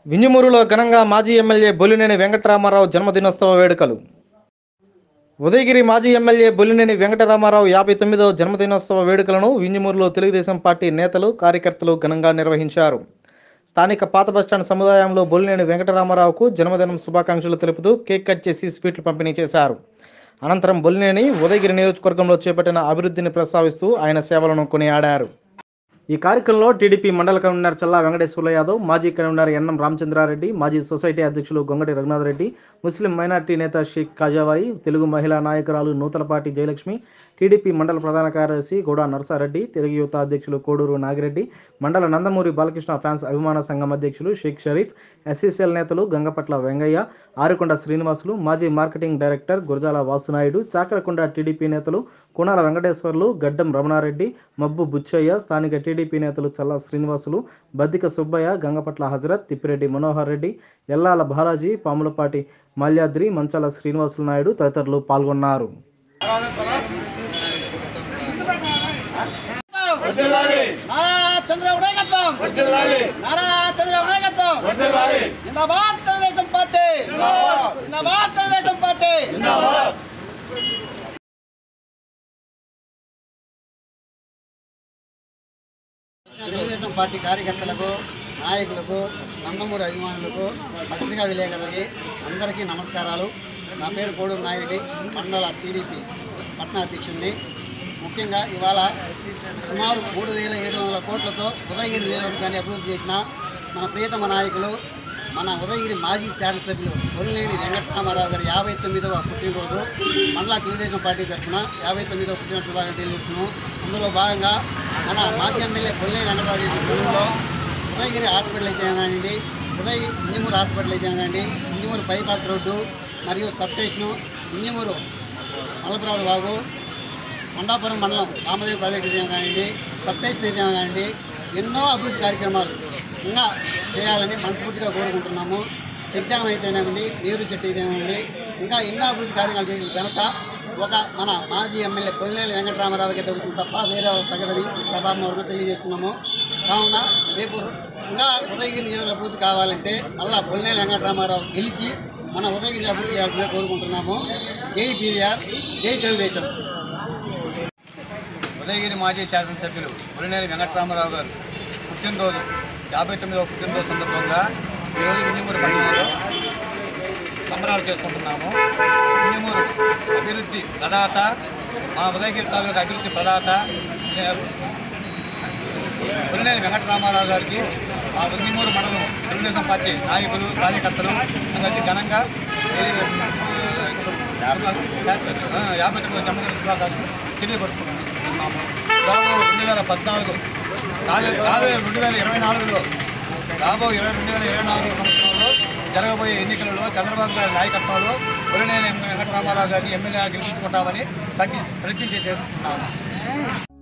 వింజమూరులో ఘనంగా మాజీ ఎమ్మెల్యే బొలినేని వెంకటరామారావు జన్మదినోత్సవ వేడుకలు ఉదయగిరి మాజీ ఎమ్మెల్యే బొలినేని వెంకటరామారావు యాభై తొమ్మిదవ జన్మదినోత్సవ వేడుకలను వింజమూరులో తెలుగుదేశం పార్టీ నేతలు కార్యకర్తలు ఘనంగా నిర్వహించారు స్థానిక పాత బస్టాండ్ సముదాయంలో బొలినేని వెంకటరామారావుకు జన్మదినం శుభాకాంక్షలు తెలుపుతూ కేక్ కట్ చేసి స్వీట్లు పంపిణీ చేశారు అనంతరం బొలినేని ఉదయగిరి నియోజకవర్గంలో చేపట్టిన అభివృద్ధిని ప్రస్తావిస్తూ ఆయన సేవలను కొనియాడారు ఈ కార్యక్రమంలో టీడీపీ మండల కన్వీనర్ చల్లా వెంకటేశ్వర్ల యాదవ్ మాజీ కన్వీనర్ ఎన్ఎం రామచంద్రారెడ్డి మాజీ సొసైటీ అధ్యక్షులు గొంగటి రఘునాథ్ రెడ్డి ముస్లిం మైనార్టీ నేత షేక్ కాజావాయి తెలుగు మహిళా నాయకురాలు నూతలపాటి జయలక్ష్మి టీడీపీ మండల ప్రధాన కార్యదర్శి గోడా నర్సారెడ్డి తెలుగు యువత అధ్యక్షులు కోడూరు నాగిరెడ్డి మండల నందమూరి బాలకృష్ణ ఫ్యాన్స్ అభిమాన సంఘం అధ్యక్షులు షేక్ షరీఫ్ ఎస్సీసీఎల్ నేతలు గంగపట్ల వెంగయ్య ఆరుకొండ శ్రీనివాసులు మాజీ మార్కెటింగ్ డైరెక్టర్ గురజాల వాసునాయుడు చాకరకొండ టీడీపీ నేతలు కుణాల వెంకటేశ్వర్లు గడ్డం రమణారెడ్డి మబ్బు బుచ్చయ్య స్థానిక టీడీపీ నేతలు చల్లా శ్రీనివాసులు బద్దిక సుబ్బయ్య గంగపట్ల హజరత్ తిప్పిరెడ్డి మనోహర్ రెడ్డి ఎల్లాల బాలాజీ పాములపాటి మాల్యాద్రి మంచాల శ్రీనివాసులు నాయుడు తదితరులు పాల్గొన్నారు నారా చంద్రబాబు నాయకత్వం నారా చంద్రబాబు నాయకత్వం జిందాబాద్ తెలుగుదేశం పార్టీ జిందాబాద్ తెలుగుదేశం పార్టీ తెలుగుదేశం పార్టీ కార్యకర్తలకు నాయకులకు నందమూరి అభిమానులకు పత్రికా విలేకరులకి అందరికీ నమస్కారాలు నా పేరు కోడూరు నాయుడి మండల టీడీపీ పట్టణ అధ్యక్షుడిని ముఖ్యంగా ఇవాళ సుమారు మూడు వేల ఏడు వందల కోట్లతో ఉదయగిరి నియోజకవర్గాన్ని అభివృద్ధి చేసిన మన ప్రియతమ నాయకులు మన ఉదయగిరి మాజీ శాసనసభ్యులు కొల్లేని వెంకటరామారావు గారి యాభై తొమ్మిదవ పుట్టినరోజు మండల తెలుగుదేశం పార్టీ తరఫున యాభై తొమ్మిదవ పుట్టినరోజు శుభాకాంక్షలు తెలియజేస్తున్నాము అందులో భాగంగా మన మాజీ ఎమ్మెల్యే కొల్లేని వెంకటరావు చేసిన పనుల్లో ఉదయగిరి హాస్పిటల్ అయితే కానివ్వండి ఉదయగిరి ఇంజమూరు హాస్పిటల్ అయితే కానివ్వండి ఇంజమూరు బైపాస్ రోడ్డు మరియు సబ్ స్టేషను ఇంజమూరు మలపురాజు బాగు కొండాపురం మండలం రామదేవి ప్రాజెక్ట్ అయితే కానివ్వండి సబ్ స్టేషన్ అయితే కానివ్వండి ఎన్నో అభివృద్ధి కార్యక్రమాలు ఇంకా చేయాలని మనస్ఫూర్తిగా కోరుకుంటున్నాము చెక్ డ్యామ్ అయితేనేమండి నీరు చెట్టు అయితేనేమండి ఇంకా ఎన్నో అభివృద్ధి కార్యక్రమాలు చేసిన ఘనత ఒక మన మాజీ ఎమ్మెల్యే కొల్లేని వెంకటరామారావుకి తగ్గుతుంది తప్ప వేరే వాళ్ళకి తగ్గదని ఈ సభాముఖంగా తెలియజేస్తున్నాము కావున రేపు ఇంకా ఉదయగిరి నియోజక అభివృద్ధి కావాలంటే మళ్ళా కొల్లేని వెంకటరామారావు గెలిచి మన ఉదయగిరి అభివృద్ధి చేయాల్సిందిగా కోరుకుంటున్నాము జై పీవీఆర్ జై తెలుగుదేశం ఉదయగిరి మాజీ శాసనసభ్యులు ఉలినేని వెంకటరామారావు గారు పుట్టినరోజు యాభై తొమ్మిదవ పుట్టినరోజు సందర్భంగా ఈరోజు వింజమూరు పట్టణంలో సంబరాలు చేసుకుంటున్నాము వింజమూరు అభివృద్ధి ప్రదాత మా ఉదయగిరి తాలూకు అభివృద్ధి ప్రదాత ఉలినేని వెంకటరామారావు గారికి మా వింజమూరు మండలం తెలుగుదేశం పార్టీ నాయకులు కార్యకర్తలు అందరికీ ఘనంగా ఆ, యాభై తొమ్మిది జన్మదిన శుభాకాంక్షలు తెలియపరుచుకుంటున్నాము రాబో రెండు వేల పద్నాలుగు రాబోయే రాబోయే రెండు వేల ఇరవై నాలుగులో రాబో ఇరవై రెండు వేల ఇరవై నాలుగు సంవత్సరంలో జరగబోయే ఎన్నికలలో చంద్రబాబు గారి నాయకత్వంలో ఉరినేని వెంకటరామారావు గారిని ఎమ్మెల్యేగా గెలిపించుకుంటామని ప్రతి ప్రతిజ్ఞ చేసుకుంటున్నాము